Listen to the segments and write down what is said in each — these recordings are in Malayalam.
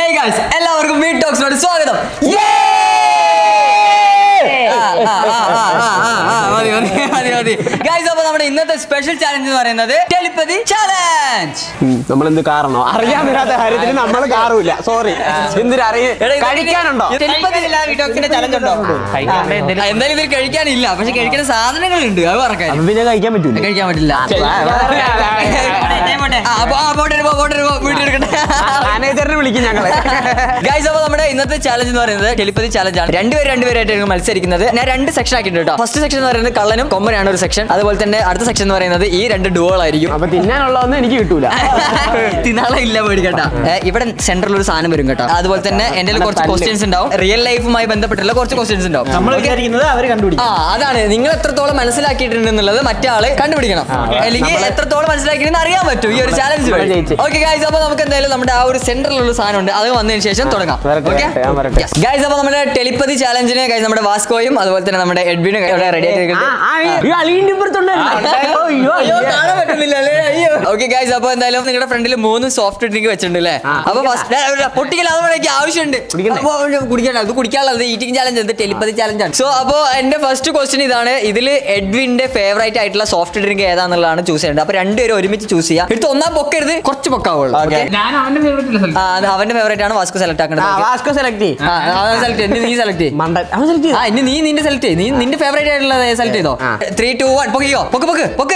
ഹേ ഗൈസ് എല്ലാവർക്കും വീട്ട് ടോക്സിനോട് സ്വാഗതം ഗൈസ് അപ്പൊ നമ്മുടെ ഇന്നത്തെ സ്പെഷ്യൽ ചാലഞ്ച് എന്ന് പറയുന്നത് ടെലിപ്പതി ചാലഞ്ച് നമ്മൾ എന്ത് കാരണോ അറിയാൻ വരാത്ത കാര്യത്തിന് നമ്മൾ കാറില്ല സോറി എന്തിനാ അറിയ കഴിക്കാനുണ്ടോ ചലഞ്ച് ഉണ്ടോ ആ, എന്തായാലും ഇതിൽ കഴിക്കാനില്ല പക്ഷെ കഴിക്കുന്ന സാധനങ്ങളുണ്ട് അത് പറക്കാൻ അപ്പൊ പിന്നെ കഴിക്കാൻ പറ്റൂല കഴിക്കാൻ പറ്റില്ല ആ, അപ്പൊ ആ, പോട്ടെ, പോ, പോട്ടെ, പോ, വീട്ടിൽ എടുക്കട്ടെ മാനേജറിനെ വിളിക്കും ഞങ്ങള് ഗൈസ് അപ്പോൾ നമ്മുടെ ഇന്നത്തെ ചാലഞ്ച് എന്ന് പറയുന്നത് ടെലിപ്പതി ചാലഞ്ച് ആണ് രണ്ടുപേർ രണ്ടുപേരായിട്ടാണ് മത്സരിക്കുന്നത് ഞാൻ രണ്ട് സെക്ഷൻ ആക്കിയിട്ടുണ്ട് കേട്ടോ ഫസ്റ്റ് സെക്ഷൻ എന്ന് പറയുന്നത് കള്ളനും കൊമ്പനാണ് ഒരു സെക്ഷൻ അതുപോലെ തന്നെ അടുത്ത സെക്ഷൻ എന്ന് പറയുന്നത് ഈ രണ്ട് ഡുവകളായിരിക്കും അപ്പൊ തിന്നാനുള്ളതൊന്നും എനിക്ക് കിട്ടൂല തിന്നാളെ ഇല്ല പേടിക്കട്ട ഇവിടെ സെന്ററിൽ ഒരു സാധനം വരും കേട്ടോ അതുപോലെ തന്നെ എന്റെ കയ്യിൽ കുറച്ച് ക്വസ്റ്റ്യൻസ് ഉണ്ടാവും റിയൽ ലൈഫുമായി ബന്ധപ്പെട്ടുള്ള കുറച്ച് ക്വസ്റ്റ്യൻസ് ഉണ്ടാവും നമ്മൾ വിചാരിക്കുന്നത് അവർ കണ്ടുപിടിക്കും ആ അതാണ് നിങ്ങൾ എത്രത്തോളം മനസ്സിലാക്കിയിട്ടുണ്ടെന്നുള്ളത് മറ്റേ ആള് കണ്ടുപിടിക്കണം അല്ലെങ്കിൽ എത്രത്തോളം മനസ്സിലാക്കിയെന്ന് അറിയാൻ പറ്റും ഈ ഒരു ചാലഞ്ച് നമ്മൾ ജയിച്ച്. ഓക്കെ ഗൈസ് അപ്പൊ നമുക്ക് എന്തായാലും നമ്മുടെ ആ ഒരു സെന്ററിലുള്ള സാധനം ഉണ്ട് അത് വന്നതിന് ശേഷം തുടങ്ങാം വരട്ടെ, ഓക്കെ വരട്ടെ, ഞാൻ വരട്ടെ. ഗൈസ് അപ്പൊ നമ്മുടെ ടെലിപ്പതി ചാലഞ്ചിന് ഗൈസ് നമ്മുടെ വാസ്കോയും അതുപോലെ തന്നെ നമ്മുടെ എഡ്വിനും ഇവിടെ റെഡി ഓക്കെ ഗൈസ് അപ്പൊ എന്തായാലും നിങ്ങളുടെ ഫ്രണ്ടിൽ മൂന്ന് സോഫ്റ്റ് ഡ്രിങ്ക് വെച്ചിട്ടുണ്ട് അല്ലേ അപ്പൊ പൊട്ടിക്കൽ അതുപോലെ ആവശ്യമുണ്ട് അപ്പൊ കുടിക്കണം അത് കുടിക്കാനുള്ളത് ഈറ്റിംഗ് ചാലഞ്ച് എന്ത് ടെലിപ്പതി ചാലഞ്ച് ആണ് സോ അപ്പൊ എന്റെ ഫസ്റ്റ് ക്വസ്റ്റ്യൻ ഇതാണ് ഇതിൽ എഡ്വിന്റെ ഫേവറേറ്റ് ആയിട്ടുള്ള സോഫ്റ്റ് ഡ്രിങ്ക് ഏതാന്നുള്ളതാണ് ചൂസ് ചെയ്യേണ്ടത് അപ്പൊ രണ്ടുപേരും ഒരുമിച്ച് ചൂസ് ചെയ്യാം എടുത്ത് ഒന്നാം പൊക്കരുത് കുറച്ച് പൊക്കാവുള്ളൂ okay? ഞാൻ അവന്റെ ഫേവറേറ്റ് ആ, അത് അവന്റെ ഫേവറേറ്റ് ആണ് വാസ്കോ സെലക്ട് ആക്കേണ്ടത് okay? വാസ്കോ സെലക്ട് ചെയ്യും ആ, അവൻ സെലക്ട് ചെയ്യും നീ സെലക്ട് ചെയ്യും മണ്ടൻ അവൻ സെലക്ട് ആ ഇനി നീ നിന്റെ സെലക്ട് ചെയ്യും നീ നിന്റെ ഫേവറേറ്റ് ആയിട്ടുള്ള സെലക്ട് ചെയ്തോ ആ. ത്രീ ടു വൺ പൊക്കിയോ പൊക്ക് പൊക്ക് പൊക്ക്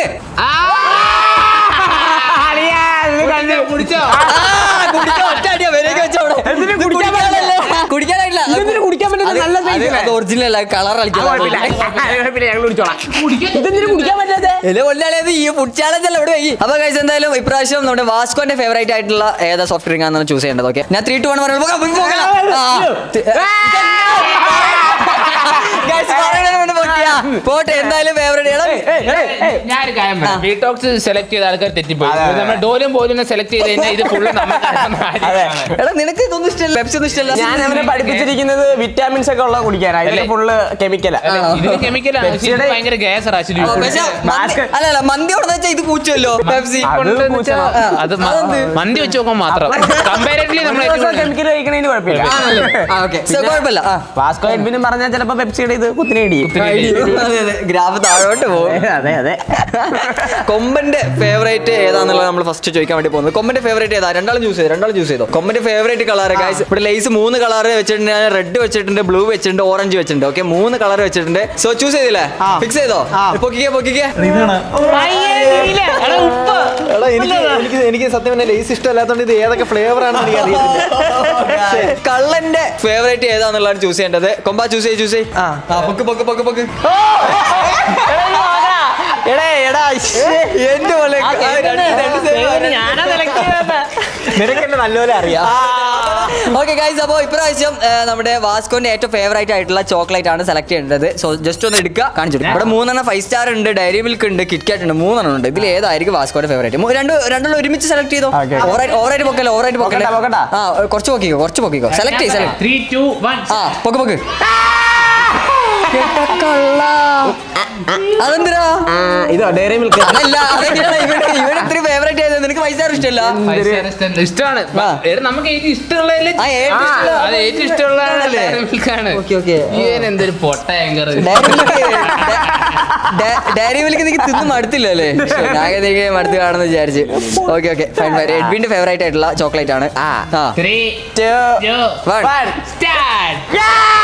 കുടിച്ചോ ആ, കുടിക്കാൻ ഒറ്റ അടിയാ, വിരലേക്ക് വെച്ചോ അവിടെ. എന്തിന് ഇത് കുടിക്കാൻ കുടിക്കാനല്ലേ? കുടിക്കാനായിട്ടില്ല ഇതെന്തിന് കുടിക്കാൻ പറ്റുന്നത്? അത് നല്ല size അത് അല്ലേ? അത് ഒറിജിനൽ അല്ല കളർ ഞങ്ങൾ കുടിച്ചോളാം ഇതെന്തിനു കുടിക്കാൻ പറ്റാതെ ഒല്ലാളിയത് ഈ ഫുഡ് ചാലഞ്ച് അല്ല ഇവിടെ വൈകി അപ്പൊ കഴിച്ച് എന്തായാലും ഇപ്രാവശ്യം നമ്മുടെ വാസ്കോന്റെ ഫേവറേറ്റ് ആയിട്ടുള്ള ഏതാ സോഫ്റ്റ് ഡ്രിങ്ക് ആണെന്നാണ് ചൂസ് ചെയ്യേണ്ടത് ഓക്കെ ഞാൻ ത്രീ ടു വൺ പറയുമ്പോൾ പോട്ടെ എന്തായാലും ഫേവറേറ്റ് ഞാനൊരു കാര്യം പറയാം ഡീടോക്സ് സെലക്ട് ചെയ്ത ആൾക്കാർ തെറ്റിപ്പോയി നമ്മൾ ഡോലും പോലും സെലക്ട് ചെയ്ത് കഴിഞ്ഞാൽ ഇത് ഫുള്ള് നമുക്ക് എടാ നിനക്ക് ഇതൊന്നും ഇഷ്ടമല്ല പെപ്സി ഒന്നും ഇഷ്ടമല്ല ഞാൻ അവനെ പഠിപ്പിച്ചിരിക്കുന്നത് വിറ്റാമിൻസ് ഒക്കെ ഉള്ള കുടിക്കാനാ ഇതിന് ഫുള്ള് കെമിക്കലാ ഇതിന് കെമിക്കലാണ് പെപ്സിയുടെ- ഭയങ്കര ഗ്യാസ് ആക്ച്വലി ആ, പക്ഷെ മന്തി- അല്ല അല്ല മന്തി ഉടനെ വെച്ചാൽ ഇത് കൂച്ചുമല്ലോ പെപ്സി അത് പൂച്ചമാ. അത് മ- മന്തി വെച്ച് നോക്കാൻ മാത്രം കമ്പാരിറ്റീവ്ലി നമ്മൾ ഏറ്റവും കൂടുതൽ- കെമിക്കൽ കഴിക്കണതിന് കുഴപ്പമില്ല ആണല്ലേ ആ ഓക്കെ കുഴപ്പമില്ല ആ വാസ്കോ എഡ്വിനും പറഞ്ഞാൽ ചിലപ്പോ പെപ്സിയുടെ ഇത് കുത്തിനെ ഇടിയും അതെ അതെ ഗ്രാഫ് താഴോട്ട് പോകും അതെ അതെ കൊമ്പന്റെ ഫേവറേറ്റ് ഏതാന്നുള്ളത് നമ്മൾ ഫസ്റ്റ് ചോദിക്കാൻ വേണ്ടി പോകുന്നത് കൊമ്പന്റെ ഫേവറേറ്റ് ഏതാ രണ്ടാളും ചൂസ് ചെയ്തു രണ്ടാളും ചൂസ് ചെയ്തോ കൊമ്പന്റെ ഫേവറേറ്റ് കളർ ഗൈസ് ഇവിടെ ലേസ് മൂന്ന് കളർ വെച്ചിട്ടുണ്ട് റെഡ് വെച്ചിട്ടുണ്ട് ബ്ലൂ വെച്ചിട്ടുണ്ട് ഓറഞ്ച് വെച്ചിട്ടുണ്ട് ഓക്കെ മൂന്ന് കളർ വെച്ചിട്ടുണ്ട് സോ ചൂസ് ചെയ്തില്ലേ ഫിക്സ് ചെയ്തോ പൊക്കിക്കേ പൊക്കിക്കേ എടാ, ഉപ്പ് എടാ എനിക്ക് എനിക്ക് എനിക്ക് സത്യം പറഞ്ഞാൽ ലേസ് ഇഷ്ടമല്ലാത്തതുകൊണ്ട് ഇത് ഏതൊക്കെ ഫ്ലേവർ ആണെന്ന് എനിക്ക് അറിയത്തില്ല കള്ളന്റെ ഫേവറേറ്റ് ഏതാന്നുള്ളതാണ് ചൂസ് ചെയ്യേണ്ടത് കൊമ്പ ചൂസ് ചെയ്ത് ചൂസ് ചെയ്ത് ആ പൊക്ക് പൊക്ക് പൊക്ക് പൊക്ക് എടാ എടാ എന്റെ പോലെ ആ, രണ്ട് രണ്ട് same ആണ്. ഞാനാ സെലക്ട് ചെയ്തത് നിനക്ക് എന്നെ നല്ലപോലെ അറിയാം ഓക്കെ ഗൈസ് അപ്പോൾ ഇപ്രാവശ്യം ആ, നമ്മുടെ വാസ്കോന്റെ ഏറ്റവും ഫേവറേറ്റ് ആയിട്ടുള്ള ചോക്ലേറ്റ് ആണ് സെലക്ട് ചെയ്യേണ്ടത് സോ ജസ്റ്റ് ഒന്ന് എടുക്കുക കാണിച്ചു കൊടുക്കുക. ഇവിടെ മൂന്നെണ്ണം ഫൈവ് സ്റ്റാർ ഉണ്ട് ഡയറി മിൽക്ക് ഉണ്ട് കിറ്റ്കാറ്റ് ഉണ്ട് മൂന്നെണ്ണം ഉണ്ട് ഇതിൽ ഏതായിരിക്കും വാസ്കോന്റെ ഫേവറേറ്റ് രണ്ട് രണ്ടുള്ള ഒരുമിച്ച് സെലക്ട് ചെയ്തോ Okay. ഓവറായിട്ട് പൊക്കല്ലേ ഓവറായിട്ട് പൊക്കല്ലേ പൊക്കട്ടെ, പൊക്കട്ടെ. ആ കുറച്ച് പൊക്കിക്കോ കുറച്ച് പൊക്കിക്കോ സെലക്ട് ചെയ്ത് സെലക്ട് ത്രീ ടു വൺ ആ പൊക്ക് പൊക്ക് അതെന്തിനാ ഇതോ ഡയറി മിൽക്ക് അതല്ല അതെങ്ങനെയാണ് ഇവന് ഇവന് ഇത്രയും ഫേവറേറ്റ് ആയത് നിനക്ക് പൈസ ഇഷ്ടമല്ല ഇഷ്ടമാണ് ആ. എടാ, നമുക്ക് ഏറ്റവും ഇഷ്ടമുള്ളതിൽ ആ, ഏറ്റവും ആ, ഇഷ്ടമുള്ള- അത് ഏറ്റവും ഇഷ്ടമുള്ള ആണല്ലേ? ആണ് ഓക്കെ ഓക്കെ ഇവൻ എന്തൊരു പൊട്ട anchor Dairy Milk Dairy Milk എനിക്ക് തിന്ന് മടുത്തില്ല അല്ലേ ഞാൻ എനിക്ക് മടുത്ത് കാണുന്നു വിചാരിച്ച് ഓക്കെ ഓക്കെ ഫൈൻ ഫൈൻ എഡ്വിന്റെ ഫേവറേറ്റ് ആയിട്ടുള്ള ചോക്ലേറ്റ് ആണ് ആ. ആ ത്രീ One. സ്റ്റാർട്ട്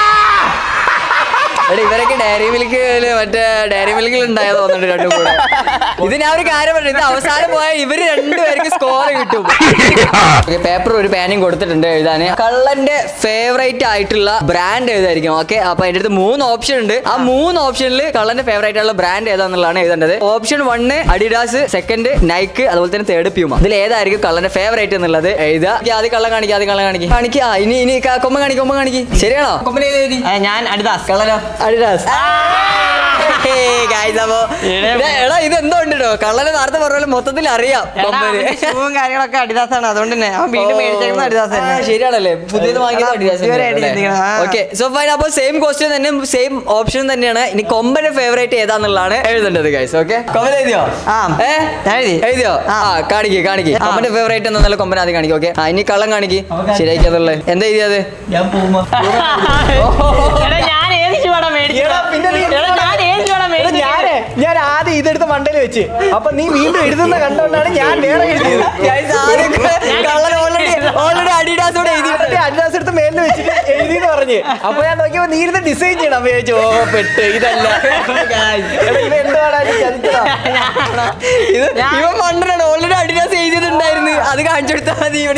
എടാ ഇവരൊക്കെ ഡയറി മിൽക്ക് മറ്റേ ഡയറി മിൽക്കിൽ ഉണ്ടായത് തോന്നുന്നുണ്ട് രണ്ടും കൂടെ ഇത് ഞാൻ ഒരു കാര്യം പറഞ്ഞു ഇത് അവസാനം പോയാൽ ഇവര് രണ്ടുപേർക്ക് സ്കോർ കിട്ടും പേപ്പർ ഒരു പാനും കൊടുത്തിട്ടുണ്ട് എഴുതാന് കള്ളന്റെ ഫേവറേറ്റ് ആയിട്ടുള്ള ബ്രാൻഡ് ഏതായിരിക്കും ഓക്കെ അപ്പൊ അതിന്റെ അടുത്ത് മൂന്ന് ഓപ്ഷൻ ഉണ്ട് ആ മൂന്ന് ഓപ്ഷനിൽ കള്ളന്റെ ഫേവറേറ്റ് ആയിട്ടുള്ള ബ്രാൻഡ് ഏതാന്നുള്ളതാണ് എഴുതേണ്ടത് option one Adidas second Nike അതുപോലെ തന്നെ തേർഡ് പ്യൂമ ഇതിൽ ഏതായിരിക്കും കള്ളന്റെ ഫേവറേറ്റ് എന്നുള്ളത് എഴുതുക എനിക്ക് ആദ്യം കള്ളം കാണിക്കുക ആദ്യം കള്ളം കാണിക്കുക കാണിക്കുക ഇനി ഇനി ക- കൊമ്പൻ കാണിക്കും കൊമ്പൻ കാണിക്കും ശരിയാണോ കൊമ്പൻ ഏത് എഴുതി ഞാൻ അഡിദാസ് കള്ളനോ അഡിഡാസ് Guys, അപ്പൊ ഇത് എടാ ഇത് എന്തോ ഉണ്ട് കേട്ടോ കള്ളനെ നേരത്തെ പറഞ്ഞ പോലെ മൊത്തത്തിൽ അറിയാം കൊമ്പന്. ഷൂവും കാര്യങ്ങളൊക്കെ അടിദാസാണ് അതുകൊണ്ട് തന്നെ അവൻ വീണ്ടും മേടിച്ചേക്കുന്ന അടിദാസ് ആ, തന്നെ ശരിയാണല്ലേ പുതിയത് വാങ്ങിയത് ഇതുവരെയായിട്ട് ചിന്തിക്കണം. ആ. ഓക്കെ സോ ഫൈൻ അപ്പോൾ സെയിം ക്വസ്റ്റ്യൻ തന്നെ സെയിം ഓപ്ഷൻ തന്നെയാണ് ഇനി കൊമ്പന്റെ ഫേവറേറ്റ് ഏതാന്നുള്ളതാണ് എഴുതേണ്ടത് ഗൈസ് ഓക്കെ കൊമ്പൻ എഴുതിയോ ആ. ഏ ഞാൻ എഴുതി. എഴുതിയോ ആ. ആ കാണിക്ക് കാണിക്ക് കൊമ്പന്റെ ഫേവറേറ്റ് എന്നല്ല കൊമ്പൻ ആദ്യം കാണിക്കും ഓക്കെ ആ ഇനി കള്ളം കാണിക്ക് ശരിയാക്കിയതുള്ളത് എന്താ എഴുതിയത് ഞാൻ പോകുമ്പോ എടാ, ഞാൻ ഏത് ഷൂടാ മേടിച്ചത് എടാ, പിന്നെ നീ- എടാ, ഞാൻ ഏത് ഷൂടാ എടാ, മേടിച്ചത് ഞാനേ ഞാൻ ആദ്യം ഇതെടുത്ത് മണ്ടയിൽ വെച്ച് അപ്പൊ നീ വീണ്ടും എഴുതുന്ന കണ്ടോണ്ടാണ് ഞാൻ വേറെ എഴുതിയത് Guys, ആദ്യം കള്ളൻ ഓൾറെഡി ഓൾറെഡി അഡിഡാസോടെ എഴുതിയിട്ടുണ്ട് അഡ്വാൻസ് എടുത്ത് മേലിൽ വെച്ചിട്ട് എഴുതിന്ന് പറഞ്ഞ് അപ്പൊ ഞാൻ നോക്കിയപ്പോ നീ ഇരുന്ന് ഡിസൈൻ ചെയ്യണം അപ്പൊ ചോദിച്ചു ഓ പെട്ട് ഇതല്ല എടാ, ഇവ എന്തുവാടാ നീ ചതിച്ചതാ? ഇത് ഇവൻ മണ്ടനാണ് ഓൾറെഡി അഡിഡാസ് എഴുതിയിട്ടുണ്ടായിരുന്നു അത് കാണിച്ചു കൊടുത്താൽ മതി ഇവിടെ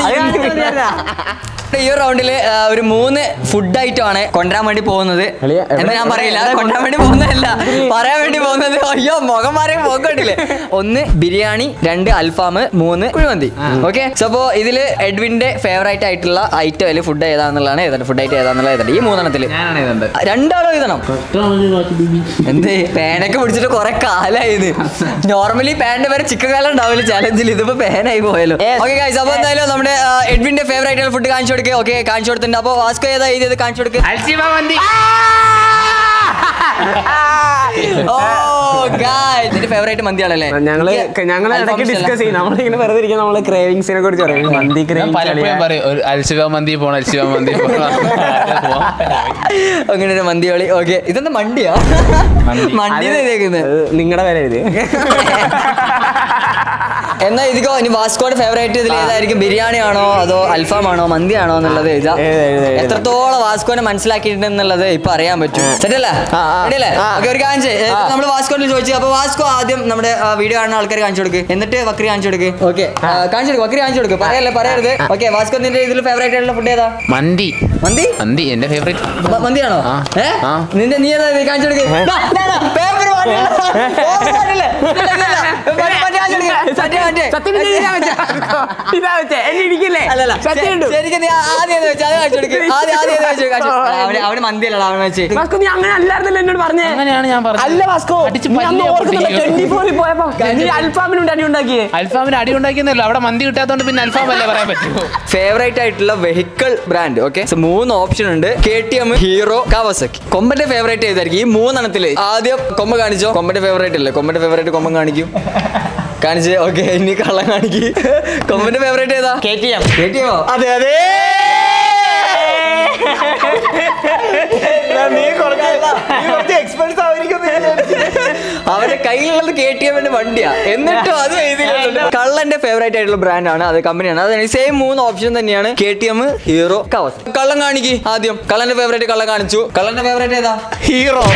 ഈ റൗണ്ടില് ഒരു മൂന്ന് ഫുഡ് ഐറ്റം ആണ് കൊണ്ടുവരാൻ വേണ്ടി പോകുന്നത് അളിയാ, എവിടെ- എന്ന് ഞാൻ പറയില്ല കൊണ്ടുവരാൻ വേണ്ടി പോകുന്നതല്ല പറയാൻ വേണ്ടി പോകുന്നത് അയ്യോ മുഖം മാറി പോക്കണ്ടില്ലേ ഒന്ന് ബിരിയാണി രണ്ട് അൽഫാം മൂന്ന് കുഴിമന്തി ഓക്കെ സോ അപ്പോ ഇതില് എഡ്വിന്റെ ഫേവറേറ്റ് ആയിട്ടുള്ള ഐറ്റം അല്ലെങ്കിൽ ഫുഡ് ഏതാന്നുള്ളതാണ് ഏതാണ് ഫുഡ് ഐറ്റം ഏതാന്നുള്ളത് ഏതാണ് ഈ മൂന്നെണ്ണത്തില് ഞാനാണ് ഇതുണ്ട് രണ്ടാളും എഴുതണം എന്ത് പേനൊക്കെ പിടിച്ചിട്ട് കുറെ കാലായത് നോർമലി പാന്റ് വരെ ചിക്കൻ കാലം ഉണ്ടാവില്ല ചാലഞ്ചിൽ ഇതിപ്പോ പേനായി പോയല്ലോ ഓക്കെ ഗൈസ് അപ്പൊ എന്തായാലും നമ്മുടെ ആ, എഡ്വിന്റെ ഫേവറേറ്റ് ആയിട്ടുള്ള ഫുഡ് കാണിച്ചു കൊടുക്കുക ഓക്കെ കാണിച്ചു കൊടുത്തിട്ടുണ്ട് അപ്പൊ വാസ്കോ ഏതാ എഴുതിയത് കാണിച്ചു കൊടുക്കുക അൽസിബ മന്തി ഓ ഗായ് നിന്റെ ഫേവറേറ്റ് മന്തിയാണല്ലേ ഞങ്ങള് ഞങ്ങൾ ഇടയ്ക്ക് ഡിസ്കസ് ചെയ്യും നമ്മളിങ്ങനെ വെറുതെ ഇരിക്കും നമ്മള് ക്രേവിങ്സിനെ കുറിച്ച് പറയും മന്തി ഞാൻ പലപ്പോഴും ക്രേവിങ്സ് പറയും ഒരു അൽസിബ മന്തി പോണം അൽസിബ മന്തി പോണം അങ്ങനെ ഒരു മന്തി കളി ഓക്കെ ഇതെന്താ മണ്ടിയാ മണ്ടി എഴുതിയേക്കുന്നത് നിങ്ങളുടെ പേര് എഴുതി എന്നാ ഇതിക്കോ ഇനി വാസ്കോയുടെ ഫേവറേറ്റ് ഇതിൽ ഏതായിരിക്കും ബിരിയാണി ആണോ അതോ അൽഫാം ആണോ മന്തി ആണോ എന്നുള്ളത് എഴുതാം എഴുതാം, എഴുതാം, എഴുതാം. എത്രത്തോളം വാസ്കോനെ മനസ്സിലാക്കിയിട്ടുണ്ടെന്നുള്ളത് ഇപ്പൊ അറിയാൻ പറ്റും ശരിയല്ലേ ആ, ആ. ശരിയല്ലേ ആ. ഓക്കെ ഒരു കാണിച്ച് നമ്മൾ വാസ്കോയിൽ ചോദിച്ചു അപ്പൊ വാസ്കോ ആദ്യം നമ്മുടെ വീഡിയോ കാണുന്ന ആൾക്കാർ കാണിച്ചു കൊടുക്ക് എന്നിട്ട് വക്രി കാണിച്ചു കൊടുക്ക് ഓക്കെ കാണിച്ചു കൊടുക്ക് വക്രി കാണിച്ചു കൊടുക്ക് പറയല്ലേ പറയരുത് ഓക്കെ വാസ്കോ നിന്റെ ഇതിൽ ഫേവറേറ്റ് ആയിട്ടുള്ള ഫുഡ് ഏതാ മന്തി മന്തി മന്തി എന്റെ ഫേവറേറ്റ് മ- മന്തിയാണോ ആ. ഏ ആ. നിന്റെ നീ ഏതാ ഇത് കാണിച്ചു കൊടുക്ക് ദാ, ദാ, ദാ, paper മാറ്റില്ല. Paper മാറ്റില്ല. ഇല്ല, ഇല്ല, ഇല്ല. മറ്റേ മറ്റേ കാണിച്ചു കൊടുക്ക്. മറ്റേ, മറ്റേ. സത്യം പറഞ്ഞാ ഇതാ വെച്ചേ. ഇതാ വെച്ചേ എന്നെ ഇരിക്കില്ലേ അല്ലല്ല സത്യം ഉണ്ട്. ശരിക്കും നീ ആദ്യം ഏത് വെച്ച് അത് കാണിച്ചു കൊടുക്ക് ആദ്യം ആദ്യം ഏത് വെച്ച് കാണിച്ചു കൊടുക്ക്. അവന് അവന് മന്തിയല്ലടാ അവൻ വെച്ച് വാസ്കോ നീ അങ്ങനെ അല്ലായിരുന്നല്ലോ എന്നോട് പറഞ്ഞേ അങ്ങനെയാണ് ഞാൻ പറഞ്ഞത് അല്ല വാസ്കോ അടിച്ച് നീ അന്ന് പല്ല് ഓർക്കുന്നില്ല പൊട്ടിക്കും. ട്വന്റി ഫോറിൽ പോയപ്പോ നീ അൽഫാമിനുണ്ട് അടി ഉണ്ടാക്കിയേ അൽഫാമിന് അടി ഉണ്ടാക്കിയെന്നല്ലോ അവിടെ മന്തി കിട്ടാത്തോണ്ട് പിന്നെ അൽഫാം അല്ലേ പറയാൻ പറ്റുമോ ഫേവറേറ്റ് ആയിട്ടുള്ള വെഹിക്കിൾ ബ്രാൻഡ് ഓക്കെ മൂന്ന് ഓപ്ഷൻ ഉണ്ട് K T M Hero Kawasaki കൊമ്പന്റെ ഫേവറേറ്റ് ഏതായിരിക്കും ഈ മൂന്നെണ്ണത്തില് ആദ്യം കൊമ്പ കാണിച്ചോ കൊമ്പന്റെ ഫേവറേറ്റ് അല്ലേ കൊമ്പന്റെ ഫേവറേറ്റ് കൊമ്പൻ കാണിക്കും കാണിച്ച് ഓക്കെ ഇനി കള്ളം കാണിക്ക് കൊമ്പന്റെ ഫേവറേറ്റ് ഏതാ K T M K T എമ്മോ അതെ അതെ എന്നാ നീ കുറച്ച് നീ കുറച്ച് എക്സ്പെൻസ് ആയിരിക്കും എന്ന് വിചാരിച്ചു. അവന്റെ കയ്യിലുള്ളത് കെ ടി എമ്മിന്റെ വണ്ടിയാ എന്നിട്ടും അത് എഴുതിയിട്ടുണ്ട് കള്ളന്റെ ഫേവറേറ്റ് ആയിട്ടുള്ള ബ്രാൻഡാണ് അത് കമ്പനിയാണ് അത് സെയിം മൂന്ന് ഓപ്ഷൻ തന്നെയാണ് കെ ടി എം ഹീറോ കവസ് കള്ളം കാണിക്ക് ആദ്യം കള്ളന്റെ ഫേവറേറ്റ് കള്ളം കാണിച്ചു കള്ളന്റെ ഫേവറേറ്റ് ഏതാ ഹീറോ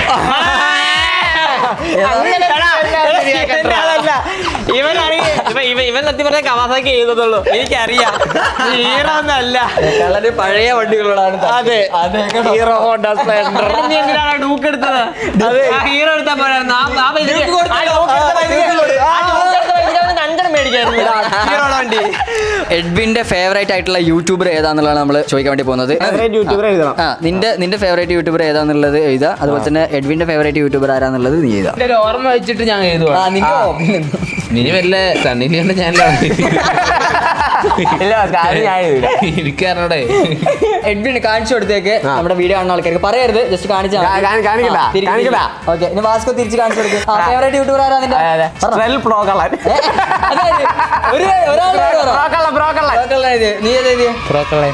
ഇവനാണെങ്കിൽ ഇവ ഇവ ഇവൻ സത്യം പറഞ്ഞ കവാസാക്കി എഴുതുന്നുള്ളൂ എനിക്കറിയാം ഹീറോ ഒന്നല്ല കള്ളന്റെ പഴയ വണ്ടികളോടാണ് അതെ ഹീറോ ഹോണ്ട സ്പ്ലെൻഡർ നീ എന്തിനാണ് ഡൂക്ക് എടുത്തത് അതെ. ആ ഹീറോ എടുത്താ പോരായിരുന്നു ആ ആ പൈസ ഡൂക്ക് കൊടുത്തല്ലോ. ആ ഡൂക്ക് എടുത്ത പൈസ- ആ ഡൂക്ക് എടുത്ത പൈസ അവന് അഞ്ചെണ്ണം മേടിക്കായിരുന്നു ഹീറോയുടെ വണ്ടി എഡ്വിന്റെ ഫേവറേറ്റ് ആയിട്ടുള്ള യൂട്യൂബർ ഏതാന്നുള്ളതാണ് നമ്മൾ ചോദിക്കാൻ വേണ്ടി പോകുന്നത് യൂട്യൂബർ എഴുതണം ആ നിന്റെ നിന്റെ ഫേവറേറ്റ് യൂട്യൂബർ ഏതാന്നുള്ളത് എഴുതാ അതുപോലെ തന്നെ എഡ്വിന്റെ ഫേവറേറ്റ് യൂട്യൂബർ ആരാന്നുള്ളത് നീ എഴുതാ എന്റെ ഒരു ഓർമ്മ വെച്ചിട്ട് ഞാൻ ആ എഴുതുവാ നിന്റെ നീ വല്ല സണ്ണിലിയുടെ ചാനലാണ് ഇല്ല കാര്യം ഞാൻ എഴുതില്ല എനിക്കറിഞ്ഞൂടെ എഡ്വിന് കാണിച്ചു കൊടുത്തേക്ക് ആ. നമ്മുടെ വീഡിയോ കാണുന്ന ആൾക്കാർക്ക് പറയരുത് ജസ്റ്റ് കാണിച്ചാൽ കാ- കാ- കാണിക്കണ്ട, കാണിക്കണ്ട. ഓക്കെ ഇനി വാസ്കോ തിരിച്ച് കാണിച്ചു കൊടുക്ക് ഫേവറേറ്റ് യൂട്യൂബർ ആരാ നിന്റെ പറഞ്ഞോ. സ്ട്രെൽ പ്രോ കള്ളൻ ഏ? അതായത് ഒരു ഒരാളുടെ പേര് പറ. പ്രോ കള്ളൻ പ്രോ കള്ളൻ ഒരാളുടെ എഴുതി. നീ ഏത് എഴുതിയ പ്രോക്കളെ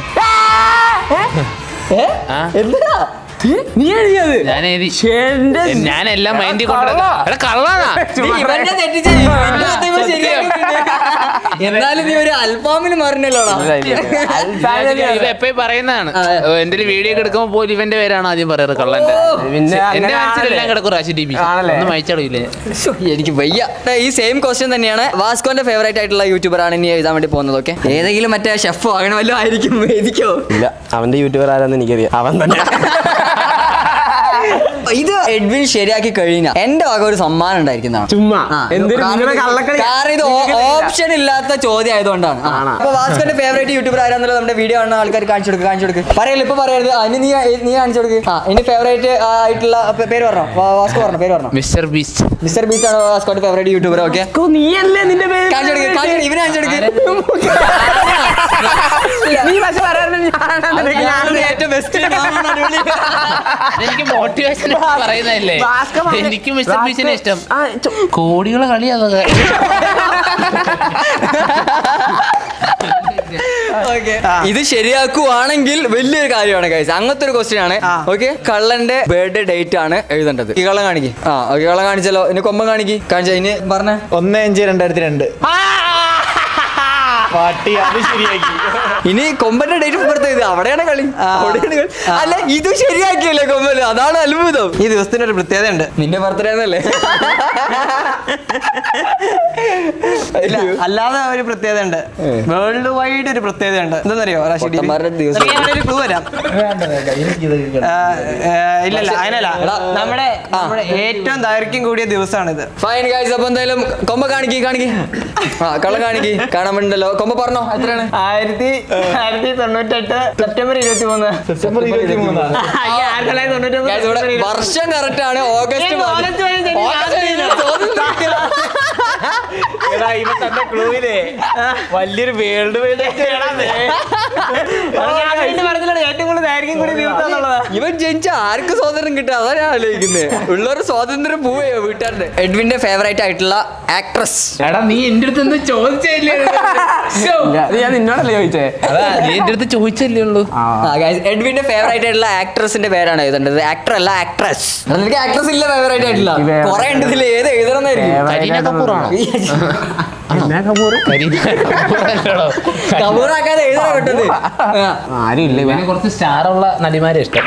ആ എന്തിനാ നീ എഴുതിയത് ഞാൻ എഴുതി എന്റെ ഞാൻ എല്ലാം മൈൻഡിൽ കൊണ്ട് എടാ കള്ളാണാ നീ ഇവന്റെ തെറ്റിച്ച് ഇവന്റെ തെറ്റ് ഇവൻ ശരിയാക്കിയിട്ടുണ്ട്. എന്നാലും നീ ഒരു അൽഫാമിന് മറിഞ്ഞല്ലോടാ ഇവ എപ്പോഴും പറയുന്നതാണ് ആ, ആ. എന്റെ ഒരു വീഡിയോ ഒക്കെ എടുക്കുമ്പോൾ പോലും ഇവന്റെ പേരാണ് ആദ്യം പറയാറ് കള്ളന്റെ പിന്നെ എന്റെ അങ്ങനെ മനസ്സിലെല്ലാം ആണല്ലേ? കിടക്കും റാഷി ടി ബി ആണല്ലേ? ഒന്നും വായിച്ചാടില്ല ശ്ശോ, എനിക്ക് വയ്യ ഈ സെയിം ക്വസ്റ്റ്യൻ തന്നെയാണ് വാസ്കോന്റെ ഫേവറേറ്റ് ആയിട്ടുള്ള യൂട്യൂബർ ആണ് ഇനി എഴുതാൻ വേണ്ടി പോകുന്നത് ഓക്കെ ഏതെങ്കിലും മറ്റേ ഷെഫോ അങ്ങനെ വല്ലതും ആയിരിക്കും വേദിക്കോ ഇല്ല അവന്റെ യൂട്യൂബർ ആരാന്ന് എനിക്കറിയാം അവൻ തന്നെ ഇത് എഡ്വിൻ ശരിയാക്കി കഴിഞ്ഞാൽ എന്റെ വക ഒരു സമ്മാനം ഉണ്ടായിരിക്കുന്നതാണ് ചുമ്മാ ആ, എന്തൊരു കാരണം നിങ്ങളുടെ ഇത് കള്ളക്കളി കാരണം ഇത് ഓപ്ഷൻ ഇല്ലാത്ത ചോദ്യം ആയതുകൊണ്ടാണ് ആ. ആണോ? അപ്പൊ വാസ്കോന്റെ ഫേവറേറ്റ് യൂട്യൂബർ ആരാന്നുള്ളത് നമ്മുടെ വീഡിയോ കാണുന്ന ആൾക്കാർ കാണിച്ചു കൊടുക്കുക കാണിച്ചു കൊടുക്കുക പറയല്ല ഇപ്പൊ പറയരുത് അതിന് നീ നീ കാണിച്ചു കൊടുക്കുക ആ ഇനി ഫേവറേറ്റ് ആയിട്ടുള്ള പേ- പേര് പറഞ്ഞോ വാ- വാസ്കോ പറഞ്ഞോ പേര് പറഞ്ഞോ മിസ്റ്റർ ബീസ്റ്റ് മിസ്റ്റർ ബീച്ച് ആണ് വാസ്കോന്റെ ഫേവറേറ്റ് യൂട്യൂബർ ഓക്കെ നീയല്ലേ നിന്റെ പേര് കാണിച്ചു കൊടുക്കുക കാണിച്ചു കൊടുക്കുക ഇവനെ കാണിച്ചു കൊടുക്കുക നീ പക്ഷെ പറയാറുണ്ട് ഞാനാണ് ഏറ്റവും ബെസ്റ്റ് എനിക്ക് മോട്ടിവേഷൻ പറയുന്നതല്ലേ ഭാസ്കർ പറഞ്ഞ- എനിക്ക് മിസ്റ്റർ ബീച്ചിനെ ഇഷ്ടം ആ, ചു- കോടികളെ കളി അതൊക്കെ ഇത് ശരിയാക്കുവാണെങ്കിൽ വലിയൊരു കാര്യമാണ് കൈസ് അങ്ങനത്തെ ഒരു ക്വസ്റ്റ്യൻ ആണ് ഓക്കെ കള്ളന്റെ ബർത്ത്ഡേ ഡേറ്റ് ആണ് എഴുതേണ്ടത് ഈ കള്ളം കാണിക്ക് ആ ഓക്കെ കള്ളം കാണിച്ചല്ലോ ഇനി കൊമ്പം കാണിക്ക് കാണിച്ച ഇനി പറഞ്ഞ ഒന്ന് അഞ്ച് രണ്ടായിരത്തി രണ്ട് പാട്ടി അത് ശരിയാക്കി ഇനി കൊമ്പന്റെ ഡേറ്റ് പുറത്ത് ഇത് അവിടെയാണ് കളി അവിടെയാണ് കളി അല്ല ഇത് ശരിയാക്കിയല്ലേ കൊമ്പല് അതാണ് അത്ഭുതം ഈ ദിവസത്തിന് ഒരു പ്രത്യേകത ഉണ്ട് നിന്റെ ബർത്ത്ഡേ എന്നല്ലേ ഇല്ല അല്ലാതെ ഒരു പ്രത്യേകത ഉണ്ട് വേൾഡ് വൈഡ് ഒരു പ്രത്യേകത ഉണ്ട് എന്തെന്നറിയോ റാഷിദ് പൊട്ടന്മാരുടെ ദിവസം. ഒരു ക്ലൂ വരാം ആ, ആ, ഇല്ലല്ല അതിനല്ല നമ്മുടെ നമ്മുടെ ഏറ്റവും ദൈർഘ്യം കൂടിയ ദിവസമാണിത് ഫൈൻ ഗൈസ് അപ്പൊ എന്തായാലും കൊമ്പ കാണിക്ക് കാണിക്ക് ആ കള്ളം കാണിക്ക് കാണാൻ വേണ്ടല്ലോ കൊമ്പ പറഞ്ഞോ എത്രയാണ് ആയിരത്തി ആയിരത്തി തൊണ്ണൂറ്റെട്ട് സെപ്റ്റംബർ ഇരുപത്തി മൂന്ന് സെപ്റ്റംബർ ഇരുപത്തി മൂന്നാണ് ആയിരത്തി തൊള്ളായിരത്തി തൊണ്ണൂറ്റി Guys, ഇവിടെ ഒമ്പത് വർഷം കറക്റ്റ് ആണ് ഓഗസ്റ്റ് ഏയ്, പതി- ഓഗസ്റ്റ് പതിനഞ്ച് ഓഗസ്റ്റ് പതിനഞ്ച് സ്വാതന്ത്ര്യ എടാ ഇവ തന്റെ ക്ലൂവിലെ വലിയൊരു വേൾഡ് വൈഡ് പറഞ്ഞില്ല ഏറ്റവും കൂടുതൽ ദൈർഘ്യം കൂടിയ ദിവസം എന്നുള്ളതാ ഇവൻ ജനിച്ച ആർക്ക് സ്വാതന്ത്ര്യം കിട്ടുക അതാ ഞാൻ ആലോചിക്കുന്നത് ഉള്ളൊരു സ്വാതന്ത്ര്യം പോവുകയോ വീട്ടുകാരുടെ എഡ്വിന്റെ ഫേവറേറ്റ് ആയിട്ടുള്ള ആക്ട്രസ് എടാ നീ എന്റെ അടുത്ത് എന്ത് ചോദിച്ചല്ലേ അത് ഞാൻ നിന്നോടല്ലേ ചോദിച്ചേ അതാ നീ എന്റെ അടുത്ത് ചോദിച്ചല്ലേ ഉള്ളൂ എഡ്വിന്റെ ഫേവറേറ്റ് ആയിട്ടുള്ള ആക്ട്രസിന്റെ പേരാണ് എഴുതേണ്ടത് ആക്ടർ അല്ല ആക്ട്രസ് നിനക്ക് ആക്ട്രസ് ഇല്ല ഫേവറേറ്റ് ആയിട്ടില്ല Favourite കുറെ ഉണ്ട് ഇതിൽ ഏത് എഴുതണമെന്നായിരിക്കും കരീന കപൂർ ആണോ എന്നാ കപൂർ കരീന കപൂർ അല്ലടോ. കബൂറാക്കാതെ എഴുതാൻ പെട്ടത് ആ. ആരും ഇല്ല ഇവന് കുറച്ച് സ്റ്റാർ ഉള്ള നടിമാരെ ഇഷ്ടം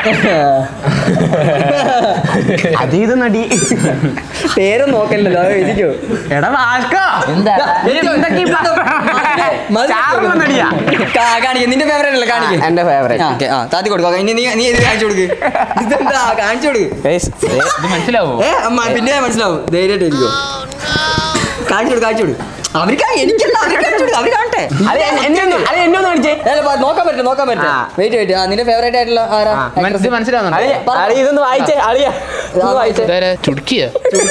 അതീത് നടി പേരും നോക്കല്ലോ അത് എഴുതിക്കോ എടാ വാസ്കോ എന്താ എന്തൊക്കെ ഈ പറ- സ്റ്റാറുള്ള നടിയാ കാണിക്കും നിന്റെ ഫേവറേറ്റ് അല്ലേ കാണിക്കും എന്റെ ഫേവറേറ്റ് ആ, okay, ആ താത്തി കൊടുക്കുക ഇനി നീ നീ ഇത് കാണിച്ചു കൊടുക്ക് ഇതെന്താ കാണിച്ചു കൊടുക്ക് ഇത് മനസ്സിലാവോ ഏ അമ്മ പിന്നെ മനസ്സിലാവും ധൈര്യമായിട്ട് ഇരിക്കോ കാണിച്ചു കൊടുക്ക് കാണിച്ചു കൊടുക്ക് അവർക്ക് എനിക്കല്ല അവർക്ക് കാണിച്ചു കൊടുക്ക് അവർ കാണട്ടെ അത് എന്നെ ഒന്ന് അത് എന്നെ ഒന്ന് കാണിച്ചേ അല്ല, പ- നോക്കാൻ പറ്റും നോക്കാൻ പറ്റും ആ. വെയിറ്റ് വെയിറ്റ് ആ നിന്റെ ഫേവറേറ്റ് ആയിട്ടുള്ള ആരാ മനസ്സിൽ അളി മനസ്സിലാവുന്നുണ്ടോ അളി ഇതൊന്ന് വായിച്ചേ അളിയാ ഇതൊന്ന് വായിച്ചേ ഇതാരാ ചുടുക്കിയ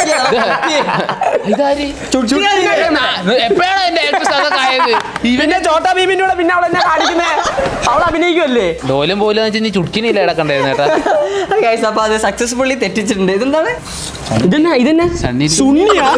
ഇതാര് എപ്പോഴാണ് എന്റെ ഏറ്റവും അതൊക്കെ ആയത് ഇവന്റെ ചോട്ടാ ഭീമിന്റെ കൂടെ പിന്നെ അവൾ എന്നെ കാണിക്കുന്നേ അവൾ അഭിനയിക്കുമല്ലേ ഡോലും പോലും വെച്ചാൽ നീ ചുടുക്കിനില്ല ഇടക്കണ്ടായിരുന്നു കേട്ടാ ഗൈസ് അപ്പൊ അത് സക്സസ്ഫുള്ളി തെറ്റിച്ചിട്ടുണ്ട് ഇതെന്താണ് ഇതെന്നാ ഇതെന്നാ സണ്ണി സുണ്ണിയാ